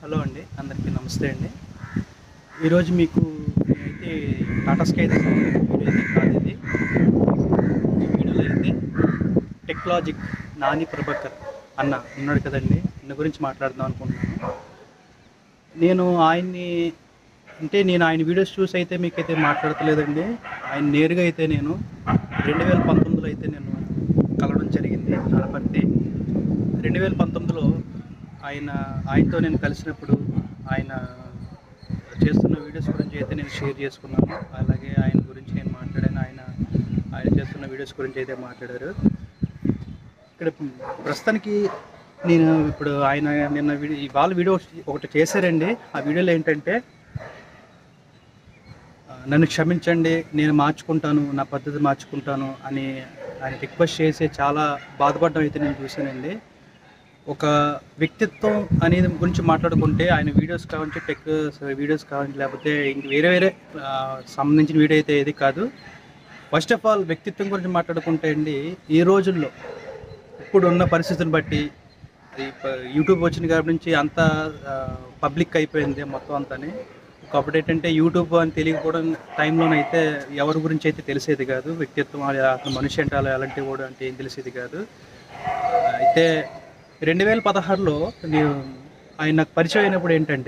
hello అండి అందరికీ నమస్తే అండి ఈరోజు మీకు అయితే టాటా స్కై దగ్గర వీడియో అయితే కాదు ఇది ఈ వీడియోలో అయితే టెక్నాలజిక్ నాని ప్రభాకర్ అన్న ఉన్నాడు కదండి ఆయన గురించి మాట్లాడదాం అనుకుంటున్నాను నేను ఆయన్ని అంటే నేను ఆయన వీడియోస్ చూసి అయితే మీకైతే మాట్లాడతలేదండి ఆయన నేరుగా అయితే నేను రెండు వేల పంతొమ్మిదిలో అయితే నేను కలవడం జరిగింది నడపర్తి రెండు వేల పంతొమ్మిదిలో ఆయన ఆయనతో నేను కలిసినప్పుడు ఆయన చేస్తున్న వీడియోస్ గురించి అయితే నేను షేర్ చేసుకున్నాను అలాగే ఆయన గురించి నేను మాట్లాడాను ఆయన ఆయన చేస్తున్న వీడియోస్ గురించి అయితే మాట్లాడారు ఇక్కడ ప్రస్తుతానికి నేను ఇప్పుడు ఆయన నిన్న వీడియో ఇవాళ వీడియో ఒకటి చేశారండి ఆ వీడియోలో ఏంటంటే ఆ, నన్ను క్షమించండి నేను మార్చుకుంటాను నా పద్ధతి మార్చుకుంటాను అని ఆయన రిక్వెస్ట్ చేసి చాలా బాధపడడం అయితే నేను చూశానండి ఒక వ్యక్తిత్వం అనేది గురించి మాట్లాడుకుంటే ఆయన వీడియోస్ కావచ్చు టెక్ వీడియోస్ కావచ్చు లేకపోతే ఇంక వేరే వేరే ఆ, సంబంధించిన వీడియో అయితే ఏది కాదు ఫస్ట్ ఆఫ్ ఆల్ వ్యక్తిత్వం గురించి మాట్లాడుకుంటే అండి ఈ రోజుల్లో ఇప్పుడు ఉన్న పరిస్థితిని బట్టి అది ప- యూట్యూబ్ వచ్చిన కాడి నుంచి అంతా పబ్లిక్ అయిపోయింది మొత్తం అంతాని ఒకప్పుడు ఏంటంటే యూట్యూబ్ అని తెలియకపోవడం టైంలోనైతే ఎవరి గురించి అయితే తెలిసేది కాదు వ్యక్తిత్వం అది అతను మనిషి అంటే అలా ఎలాంటి కూడా అంటే ఏం తెలిసేది కాదు అయితే రెండు వేల పదహారులో నేను ఆయన నాకు పరిచయం అయినప్పుడు ఏంటంటే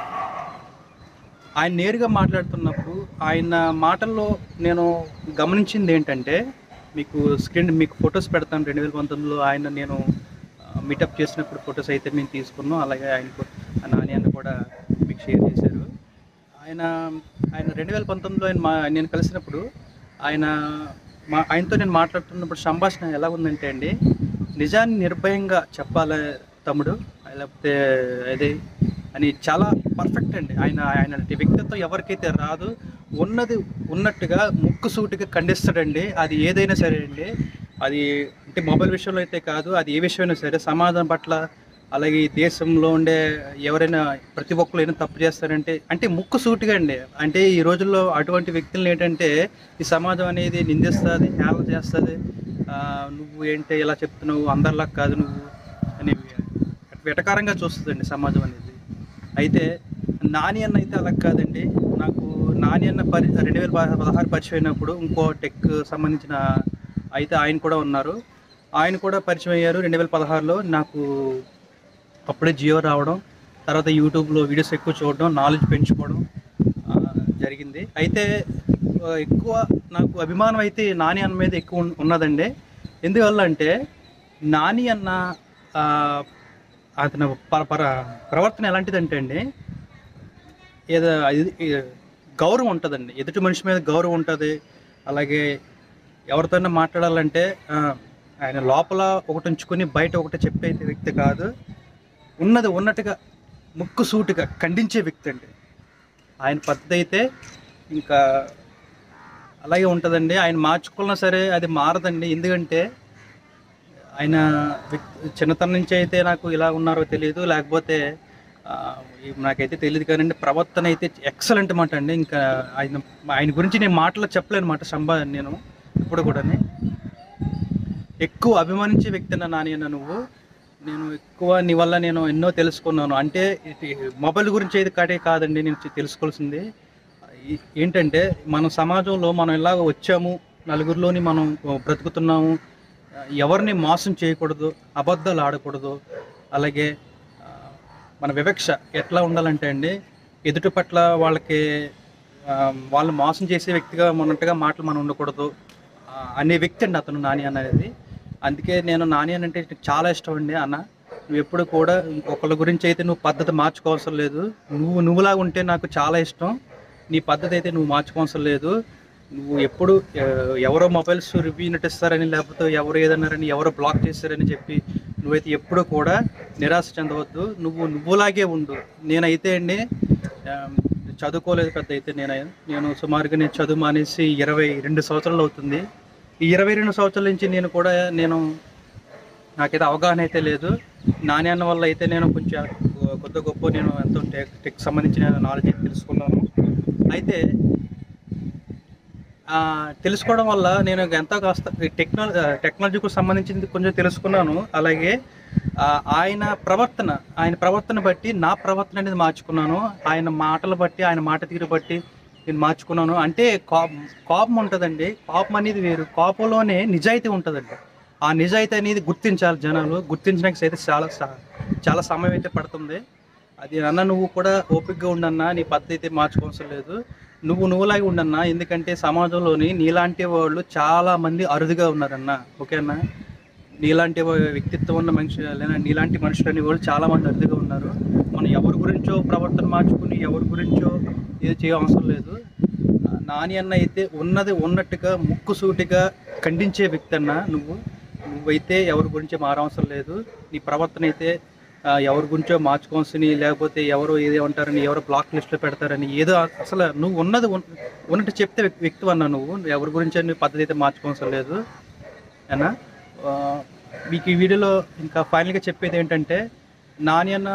ఆయన నేరుగా మాట్లాడుతున్నప్పుడు ఆయన మాటల్లో నేను గమనించింది ఏంటంటే మీకు స్క్రీన్ మీకు ఫొటోస్ పెడతాను రెండు వేల పంతొమ్మిదిలో ఆయన నేను మీటప్ చేసినప్పుడు ఫొటోస్ అయితే మేము తీసుకున్నాం అలాగే ఆయనకు ఆ నాని అన్న కూడా మీకు షేర్ చేశారు ఆయన ఆయన రెండు వేల పంతొమ్మిదిలో ఆయన మా నేను కలిసినప్పుడు ఆయన మా ఆయనతో నేను మాట్లాడుతున్నప్పుడు సంభాషణ ఎలా ఉందంటే అండి నిజాన్ని నిర్భయంగా చెప్పాలి తమ్ముడు లేకపోతే అదే అని చాలా పర్ఫెక్ట్ అండి ఆయన ఆయన వ్యక్తిత్వం ఎవరికైతే రాదు ఉన్నది ఉన్నట్టుగా ముక్కు సూటిగా ఖండిస్తాడండి అది ఏదైనా సరే అండి అది అంటే మొబైల్ విషయంలో అయితే కాదు అది ఏ విషయమైనా సరే సమాజం పట్ల అలాగే ఈ దేశంలో ఉండే ఎవరైనా ప్రతి ఒక్కరు ఏమైనా తప్పు చేస్తారంటే అంటే ముక్కు సూటిగా అండి అంటే ఈ రోజుల్లో అటువంటి వ్యక్తులను ఏంటంటే ఈ సమాజం అనేది నిందిస్తుంది హేళన చేస్తుంది నువ్వు ఏంటి ఇలా చెప్తున్నావు అందరిలా కాదు నువ్వు అని వెటకారంగా చూస్తుందండి సమాజం అనేది అయితే నాని అన్న అయితే అలా కాదండి నాకు నాని అన్న పరి రెండు వేల పదహారు పరిచయం అయినప్పుడు ఇంకో టెక్ సంబంధించిన అయితే ఆయన కూడా ఉన్నారు ఆయన కూడా పరిచయం అయ్యారు రెండు వేల పదహారులో నాకు అప్పుడే జియో రావడం తర్వాత యూట్యూబ్లో వీడియోస్ ఎక్కువ చూడడం నాలెడ్జ్ పెంచుకోవడం ఆ, జరిగింది అయితే ఆ, ఎక్కువ నాకు అభిమానం అయితే నాని అన్న మీద ఎక్కువ ఉన్- ఉన్నదండి ఎందువల్ల అంటే నాని అన్న ఆ, అతను పర పర ప్రవర్తన ఎలాంటిదంటే అండి ఏదో ఇది ఈ గౌరవం ఉంటుందండి ఎదుటి మనిషి మీద గౌరవం ఉంటుంది అలాగే ఎవరితోనైనా మాట్లాడాలంటే ఆ, ఆయన లోపల ఒకటి ఉంచుకొని బయట ఒకటి చెప్పే వ్యక్తి కాదు ఉన్నది ఉన్నట్టుగా ముక్కు సూటిగా ఖండించే వ్యక్తి అండి ఆయన పద్ధతి అయితే ఇంకా అలాగే ఉంటుందండి ఆయన మార్చుకున్నా సరే అది మారదండి ఎందుకంటే ఆయన వ్యక్తి- చిన్నతనం నుంచి అయితే నాకు ఇలా ఉన్నారో తెలియదు లేకపోతే ఆ, ఈ నాకైతే తెలియదు కానీ ప్రవర్తన అయితే ఎక్సలెంట్ మాట అండి ఇంకా ఆయన ఆయన గురించి నేను మాటలో చెప్పలేను మాట సంభా నేను ఇప్పుడు కూడా ఎక్కువ అభిమానించే వ్యక్తి నాని అన్న నువ్వు నేను ఎక్కువ నీ వల్ల నేను ఎన్నో తెలుసుకున్నాను అంటే ఇది మొబైల్ గురించి అయితే కాటే కాదండి నేను చె- తెలుసుకోవాల్సింది ఈ- ఏంటంటే మన సమాజంలో మనం ఇలాగ వచ్చాము నలుగురిలోని మనం బ్రతుకుతున్నాము ఎవరిని మోసం చేయకూడదు అబద్ధాలు ఆడకూడదు అలాగే ఆ, మన వివక్ష ఎట్లా ఉండాలంటే అండి ఎదుటి పట్ల వాళ్ళకి ఆ, వాళ్ళు మోసం చేసే వ్యక్తిగా ఉన్నట్టుగా మాటలు మనం ఉండకూడదు ఆ, అనే వ్యక్తి అండి అతను నాని అనేది అందుకే నేను నాని అని అంటే నాకు చాలా ఇష్టం అండి అన్న నువ్వు ఎప్పుడు కూడా ఒకళ్ళ గురించి అయితే నువ్వు పద్ధతి మార్చుకోవాల్సిన లేదు నువ్వు నువ్వులాగా ఉంటే నాకు చాలా ఇష్టం నీ పద్ధతి అయితే నువ్వు మార్చుకోవాల్సిన లేదు నువ్వు ఎప్పుడు ఆ, ఎవరో మొబైల్స్ రివ్యూ నటిస్తారని లేకపోతే ఎవరు ఏదన్నారని ఎవరో బ్లాక్ చేస్తారని చెప్పి నువ్వైతే ఎప్పుడు కూడా నిరాశ చెందవద్దు నువ్వు నువ్వులాగే ఉండు నేనైతే అండి ఆ, చదువుకోలేదు పెద్ద అయితే నేను నేను సుమారుగా నేను చదువు మానేసి ఇరవై రెండు సంవత్సరాలు అవుతుంది ఈ ఇరవై రెండు సంవత్సరాల నుంచి నేను కూడా నేను నాకైతే అవగాహన అయితే లేదు నాణ్యాన్న వల్ల అయితే నేను కొంచెం కొద్ది గొప్ప నేను ఎంతో టెక్ టెక్ సంబంధించిన నాలెడ్జ్ అయితే తెలుసుకున్నాను అయితే ఆ, తెలుసుకోవడం వల్ల నేను ఎంతో కాస్త టెక్నాలజీ టెక్నాలజీకి సంబంధించింది కొంచెం తెలుసుకున్నాను అలాగే ఆ, ఆయన ప్రవర్తన ఆయన ప్రవర్తన బట్టి నా ప్రవర్తన అనేది మార్చుకున్నాను ఆయన మాటలు బట్టి ఆయన మాట తీరు బట్టి నేను మార్చుకున్నాను అంటే కోపం కోపం ఉంటుందండి కోపం అనేది వేరు కోపంలోనే నిజాయితీ ఉంటుందండి ఆ నిజాయితీ అనేది గుర్తించాలి జనాలు గుర్తించడానికి అయితే చాలా స- చాలా సమయం అయితే పడుతుంది అది అన్న నువ్వు కూడా ఓపికగా ఉండన్నా నీ పద్ధతి అయితే మార్చుకోవసరం లేదు నువ్వు నువ్వులాగే ఉండన్నా ఎందుకంటే సమాజంలోని నీలాంటి వాళ్ళు చాలా మంది అరుదుగా ఉన్నారన్న ఓకేనా నీలాంటి వ్యక్తిత్వం ఉన్న మనిషి లేదా నీలాంటి మనుషులు అనేవాళ్ళు చాలా మంది అరుదుగా ఉన్నారు మనం ఎవరి గురించో ప్రవర్తన మార్చుకుని ఎవరి గురించో ఇది చేయ అవసరం లేదు ఆ, నాని అన్న అయితే ఉన్నది ఉన్నట్టుగా ముక్కుసూటిగా ఖండించే వ్యక్తి అన్న నువ్వు నువ్వైతే ఎవరి గురించి మారవసరం లేదు నీ ప్రవర్తన అయితే ఆ, ఎవరి గురించో మార్చుకోవాల్సిన లేకపోతే ఎవరు ఏదో ఉంటారని ఎవరు బ్లాక్ లిస్ట్లో పెడతారని ఏదో అసలు నువ్వు ఉన్నది ఉన్- ఉన్నట్టు చెప్తే వ్యక్- వ్యక్తి అన్నా నువ్వు నువ్వు ఎవరి గురించి నీ పద్ధతి అయితే మార్చుకోవాల్సిన లేదు అన్నా ఆ, మీకు ఈ వీడియోలో ఇంకా ఫైనల్గా చెప్పేది ఏంటంటే నాని అన్న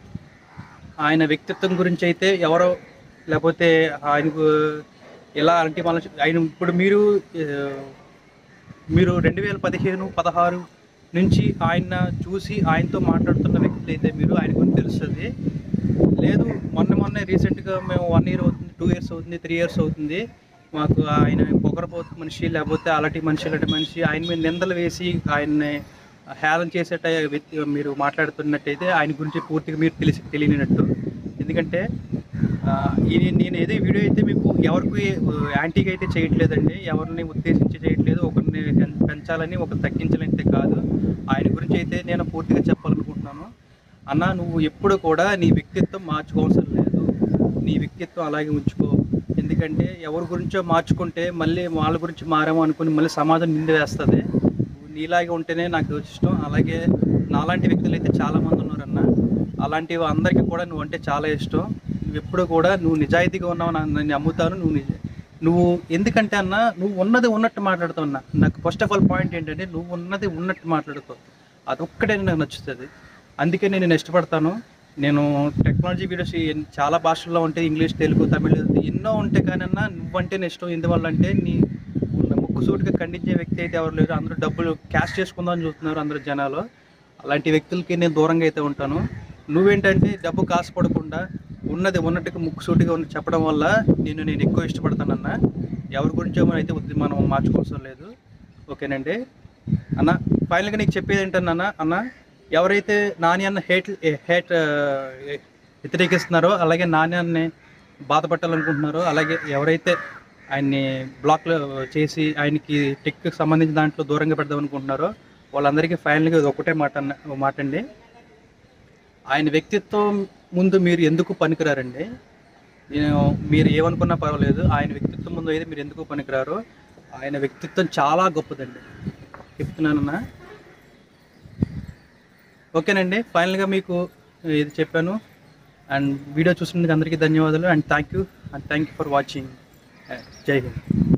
ఆయన వ్యక్తిత్వం గురించి అయితే ఎవరో లేకపోతే ఆయనకు ఎలా అంటే మన ఆయన ఇప్పుడు మీరు ఆ, మీరు రెండు వేల పదిహేను పదహారు నుంచి ఆయన చూసి ఆయనతో మాట్లాడుతున్న వ్యక్తులు అయితే మీరు ఆయన గురించి తెలుస్తుంది లేదు మొన్న మొన్న రీసెంట్గా మేము వన్ ఇయర్ అవుతుంది టూ ఇయర్స్ అవుతుంది త్రీ ఇయర్స్ అవుతుంది మాకు ఆయన పొగరపోతు మనిషి లేకపోతే అలాంటి మనిషి అలాంటి మనిషి ఆయన మీద నిందలు వేసి ఆయన్ని హేళన చేసేట వ్యక్తి మీరు మాట్లాడుతున్నట్టయితే ఆయన గురించి పూర్తిగా మీరు తెలిసి తెలియనట్టు ఎందుకంటే ఆ, ఈ నేను ఏదో వీడియో అయితే మీకు ఎవరికి యాంటీగా అయితే చేయట్లేదండి ఎవరిని ఉద్దేశించి చేయట్లేదు ఒకరిని పెం- పెంచాలని ఒకరు తగ్గించాలని అయితే కాదు ఆయన గురించి అయితే నేను పూర్తిగా చెప్పాలనుకుంటున్నాను అన్న నువ్వు ఎప్పుడు కూడా నీ వ్యక్తిత్వం మార్చుకోవాల్సిన లేదు నీ వ్యక్తిత్వం అలాగే ఉంచుకో ఎందుకంటే ఎవరి గురించో మార్చుకుంటే మళ్ళీ వాళ్ళ గురించి మారాము అనుకుని మళ్ళీ సమాజం నిండి వేస్తుంది నువ్వు నీలాగే ఉంటేనే నాకు ఇష్టం అలాగే నాలాంటి వ్యక్తులు అయితే చాలామంది ఉన్నారన్న అలాంటి అందరికీ కూడా నువ్వు అంటే చాలా ఇష్టం నువ్వు ఎప్పుడు కూడా నువ్వు నిజాయితీగా ఉన్నావు నా- నేను నమ్ముతాను నువ్వు నిజ నువ్వు ఎందుకంటే అన్న నువ్వు ఉన్నది ఉన్నట్టు మాట్లాడుతావు అన్న నాకు ఫస్ట్ ఆఫ్ ఆల్ పాయింట్ ఏంటంటే నువ్వు ఉన్నది ఉన్నట్టు మాట్లాడుతావు అదొక్కటే నాకు నచ్చుతుంది అందుకే నేను నేను ఇష్టపడతాను నేను టెక్నాలజీ వీడియోస్ ఎన్- చాలా భాషల్లో ఉంటాయి ఇంగ్లీష్ తెలుగు తమిళ్ ఎన్నో ఉంటాయి కానీ అన్న నువ్వంటే నేను ఇష్టం ఎందువల్ల అంటే నీ ముక్కు సూటిగా ఖండించే వ్యక్తి అయితే ఎవరు లేరు అందరూ డబ్బులు క్యాష్ చేసుకుందామని చూస్తున్నారు అందరు జనాలు అలాంటి వ్యక్తులకి నేను దూరంగా అయితే ఉంటాను నువ్వేంటంటే డబ్బు కాసుపడకుండా ఉన్నది ఉన్నట్టుగా ముక్కు సూటిగా ఉన్న చెప్పడం వల్ల నేను నేను ఎక్కువ ఇష్టపడతానన్న ఎవరి గురించో మనం అయితే ఉద్ది- మనం మార్చుకోవసం లేదు ఓకేనండి అన్న ఫైనల్గా నీకు చెప్పేది ఏంటన్నా అన్న ఎవరైతే నాని అన్న హేట్ హేట్ వ్యతిరేకిస్తున్నారో అలాగే నాని అన్ని బాధపట్టాలనుకుంటున్నారో అలాగే ఎవరైతే ఆయన్ని బ్లాక్లో చేసి ఆయనకి టెక్కి సంబంధించిన దాంట్లో దూరంగా పెడదాం అనుకుంటున్నారో వాళ్ళందరికీ ఫైనల్గా ఇది ఒకటే మాట అన్న మాట అండి ఆయన వ్యక్తిత్వం ముందు మీరు ఎందుకు పనికిరారండి నేను మీరు ఏమనుకున్నా పర్వాలేదు ఆయన వ్యక్తిత్వం ముందు అయితే మీరు ఎందుకు పనికిరారు ఆయన వ్యక్తిత్వం చాలా గొప్పదండి చెప్తున్నానన్నా ఓకేనండి ఫైనల్గా మీకు ఇది చెప్పాను అండ్ వీడియో చూసినందుకు అందరికీ ధన్యవాదాలు and thank you and thank you for watching జై హింద్